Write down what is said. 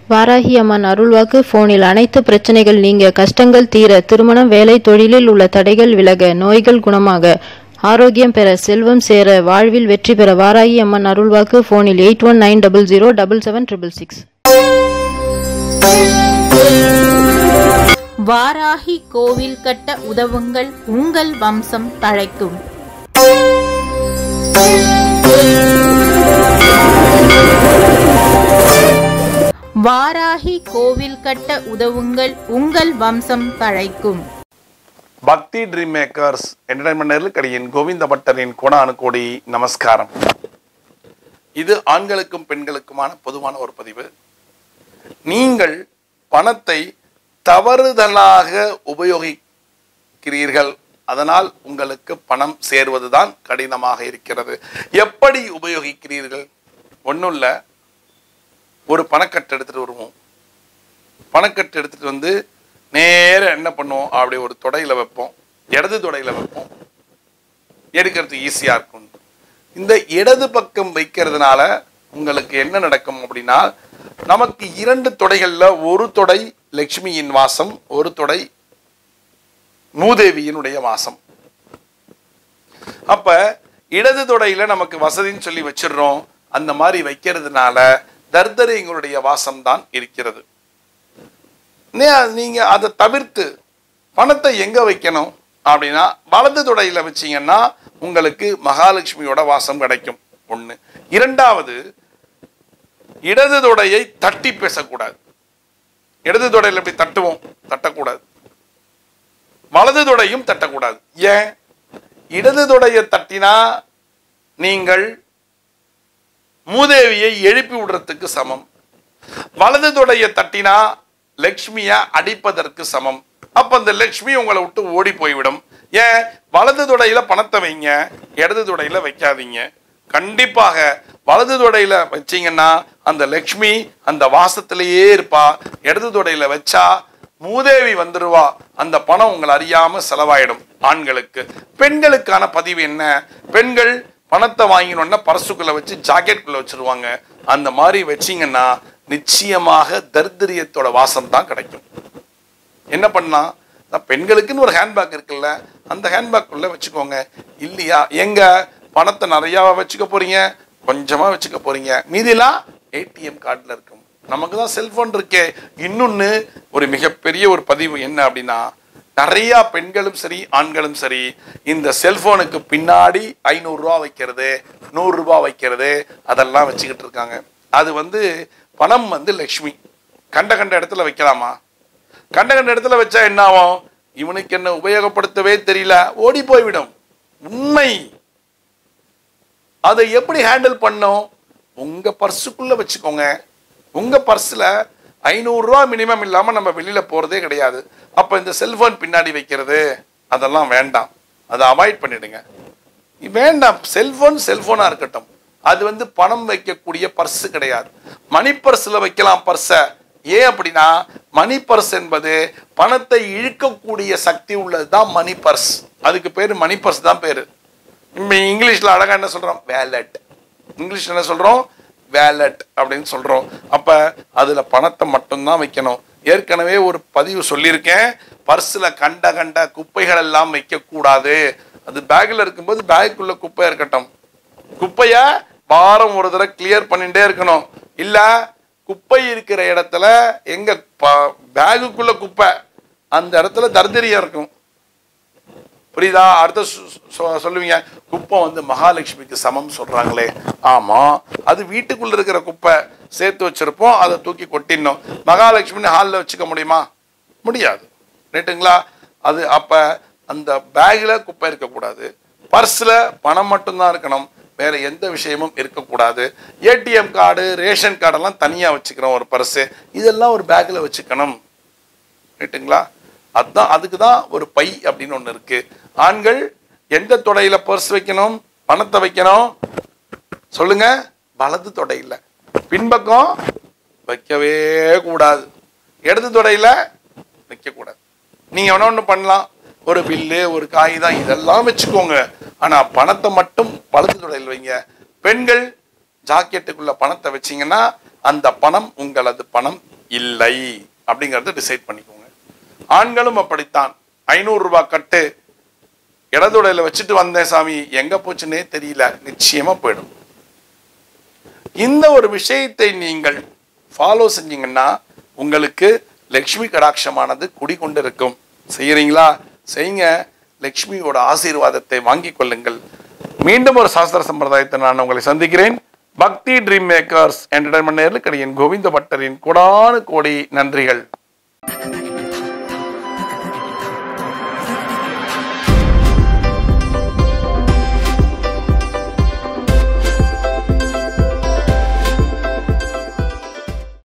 வாராகி அம்மன் அருள்வாக்கு போனில் அனைத்து பிரச்சனைகள் நீங்க கஷ்டங்கள் தீர திருமணம் வேலை தொழிலில் உள்ள தடைகள் விலக நோய்கள் குணமாக ஆரோக்கியம் பெற செல்வம் சேர வாழ்வில் வெற்றி பெற வாராகி அம்மன் அருள்வாக்கு போனில் eight one nine double zero double seven triple six Varahi கோவில் கட்ட உதவுங்கள் உங்கள் வம்சம் தழைக்கும் வாராகி கோவில் கட்ட உதவுங்கள் உங்கள் வம்சம் தழைக்கும் பக்தி ட்ரீம் மேக்கர்ஸ் என்டர்டைன்மெண்ட் நெருக்கடியின் கோவிந்த பட்டரின் கோடானு கோடி நமஸ்காரம் இது ஆண்களுக்கும் பெண்களுக்குமான பொதுவான ஒரு பதிவு நீங்கள் பணத்தை தவறுதலாக உபயோகிக்கிறீர்கள் அதனால் உங்களுக்கு பணம் சேர்வதுதான் கடினமாக இருக்கிறது எப்படி உபயோகிக்கிறீர்கள் ஒன்றும் இல்லை ஒரு பணக்கட்டு எடுத்துட்டு வருவோம் பணக்கட்டு எடுத்துட்டு வந்து நேர என்ன பண்ணுவோம் அப்படி ஒரு தொடையில வைப்போம் இடது தொடையில வைப்போம் எடுக்கிறது ஈஸியா இருக்கும் இந்த இடது பக்கம் வைக்கிறதுனால உங்களுக்கு என்ன நடக்கும் அப்படின்னா நமக்கு இரண்டு தொடைகள்ல ஒரு தொடை லட்சுமியின் வாசம் ஒரு தொடை மூதேவியினுடைய வாசம் அப்ப இடது தொடையில நமக்கு வசதின்னு சொல்லி வச்சிடுறோம் அந்த மாதிரி வைக்கிறதுனால தர்தரிங்களுடைய வாசம் தான் இருக்கிறது நே- நீங்க அதை தவிர்த்து பணத்தை எங்க வைக்கணும் அப்படின்னா வலது தொடையில வச்சீங்கன்னா உங்களுக்கு மகாலட்சுமியோட வாசம் கிடைக்கும் ஒண்ணு இரண்டாவது இடது தொடையை தட்டி பேசக்கூடாது இடது தொடையில இப்படி தட்டுவோம் தட்டக்கூடாது வலது தொடையும் தட்டக்கூடாது ஏன் இடது தொடையை தட்டினா நீங்கள் மூதேவியை எழுப்பி விடுறதுக்கு சமம் வலது தொடைய தட்டினா லக்ஷ்மிய அடிப்பதற்கு சமம் அப்ப அந்த லக்ஷ்மி உங்களை விட்டு ஓடி போய்விடும் ஏன் வலது தொடையில பணத்தை வைங்க இடது தொடையில வைக்காதீங்க கண்டிப்பாக வலது தொடையில வச்சீங்கன்னா அந்த லக்ஷ்மி அந்த வாசத்திலேயே இருப்பா இடது தொடையில வச்சா மூதேவி வந்துருவா அந்த பணம் உங்களை அறியாம செலவாயிடும் ஆண்களுக்கு பெண்களுக்கான பதிவு என்ன பெண்கள் பணத்தை வாங்கினோன்னா பரசுக்குள்ள வச்சு ஜாக்கெட்டுக்குள்ள வச்சிருவாங்க அந்த மாதிரி வச்சீங்கன்னா நிச்சயமாக தரித்திரியத்தோட வாசம் தான் கிடைக்கும் என்ன பண்ணலாம் அதான் பெண்களுக்குன்னு ஒரு ஹேண்ட்பேக் இருக்குல்ல அந்த ஹேண்ட்பேக் உள்ள வச்சுக்கோங்க இல்லையா எங்க பணத்தை நிறையாவா வச்சுக்க போறீங்க கொஞ்சமா வச்சுக்க போறீங்க மீதிலாம் ஏடிஎம் கார்டுல இருக்கும் நமக்கு தான் செல்போன் இருக்கே இன்னொன்னு ஒரு மிகப்பெரிய ஒரு பதிவு என்ன அப்படின்னா நிறைய பெண்களும் சரி ஆண்களும் சரி இந்த செல்போனுக்கு பின்னாடி ஐநூறு ரூபா வைக்கிறது நூறு ரூபாய் வைக்கிறது அதெல்லாம் வச்சுக்கிட்டு இருக்காங்க அது வந்து பணம் வந்து லக்ஷ்மி கண்ட கண்ட இடத்துல வைக்கலாமா கண்ட கண்ட இடத்துல வச்சா என்ன ஆகும் இவனுக்கு என்ன உபயோகப்படுத்தவே தெரியல ஓடி போய்விடும் உண்மை அதை எப்படி ஹேண்டில் பண்ணும் உங்க பர்சுக்குள்ள வச்சுக்கோங்க உங்க பர்ஸ்ல ஐநூறு ரூபா மினிமம் இல்லாம நம்ம வெளியில போறதே கிடையாது அப்ப இந்த செல்போன் பின்னாடி வைக்கிறது அதெல்லாம் வேண்டாம் அதை அவாய்ட் பண்ணிடுங்க வேண்டாம் செல்போன் செல்போனா இருக்கட்டும் அது வந்து பணம் வைக்கக்கூடிய பர்ஸ் கிடையாது மணி பர்ஸ்ல வைக்கலாம் பர்ஸை ஏன் அப்படின்னா மணி பர்ஸ் என்பது பணத்தை இழுக்கக்கூடிய சக்தி உள்ளது தான் மணி பர்ஸ் அதுக்கு பேரு மணி பர்ஸ் தான் பேரு இப்போ இங்கிலீஷ்ல அழகா என்ன சொல்றோம் வேலட் இங்கிலீஷ்ல என்ன சொல்றோம் வேலட் அப்படின்னு சொல்றோம் அப்ப அதுல பணத்தை மட்டும்தான் வைக்கணும் ஏற்கனவே ஒரு பதிவு சொல்லியிருக்கேன் பர்ஸ்ல கண்ட கண்ட குப்பைகள் எல்லாம் வைக்க கூடாது அது பேக்ல இருக்கும்போது பேக்குள்ள குப்பை இருக்கட்டும் குப்பைய வாரம் ஒரு தடவை கிளியர் பண்ணிட்டே இருக்கணும் இல்ல குப்பை இருக்கிற இடத்துல எங்க பேகுக்குள்ள குப்பை அந்த இடத்துல தர்தரியம் இருக்கும் புரியுதா அடுத்த சொ- சொ- சொல்லுவீங்க குப்பை வந்து மகாலட்சுமிக்கு சமம் சொல்றாங்களே ஆமா அது வீட்டுக்குள்ள இருக்கிற குப்பை சேர்த்து வச்சிருப்போம் அதை தூக்கி கொட்டிடணும் மகாலட்சுமின்னு ஹாலில் வச்சுக்க முடியுமா முடியாது ரைட்டுங்களா அது அப்ப அந்த பேக்ல குப்பை இருக்கக்கூடாது பர்ஸ்ல பணம் மட்டும்தான் இருக்கணும் வேற எந்த விஷயமும் இருக்கக்கூடாது ஏடிஎம் கார்டு ரேஷன் கார்டெல்லாம் தனியா வச்சுக்கிறோம் ஒரு பர்ஸ் இதெல்லாம் ஒரு பேக்ல வச்சுக்கணும் ரைட்டுங்களா அதுதான் அதுக்கு தான் ஒரு பை அப்படின்னு ஒன்று இருக்கு ஆண்கள் எந்த தொடையில பர்ஸ் வைக்கணும் பணத்தை வைக்கணும் சொல்லுங்க வலது தொடையில பின்பக்கம் வைக்கவே கூடாது இடது தொடையில வைக்கக்கூடாது நீங்க என்ன ஒன்று பண்ணலாம் ஒரு பில்லு ஒரு காகிதம் இதெல்லாம் வச்சுக்கோங்க ஆனா பணத்தை மட்டும் வலது தொடையில் வைங்க பெண்கள் ஜாக்கெட்டுக்குள்ள பணத்தை வச்சீங்கன்னா அந்த பணம் உங்களது பணம் இல்லை அப்படிங்கறத டிசைட் பண்ணிக்கோங்க ஆண்களும் அப்படித்தான் ஐநூறு ரூபாய் கட்டு இடதுடையில வச்சுட்டு வந்தேன் சாமி எங்க போச்சுன்னே தெரியல நிச்சயமா போயிடும் இந்த ஒரு விஷயத்தை நீங்கள் ஃபாலோ செஞ்சீங்கன்னா உங்களுக்கு லக்ஷ்மி கடாட்சமானது குடிக்கொண்டிருக்கும் செய்யறீங்களா செய்யுங்க லக்ஷ்மியோட ஆசீர்வாதத்தை வாங்கிக் கொள்ளுங்கள் மீண்டும் ஒரு சாஸ்திர சம்பிரதாயத்தை நான் உங்களை சந்திக்கிறேன் பக்தி ட்ரீம் மேக்கர்ஸ் என்டர்டைன்மெண்ட் நேர்களுக்கு என் கோவிந்த பட்டரின் கோடானு கோடி நன்றிகள்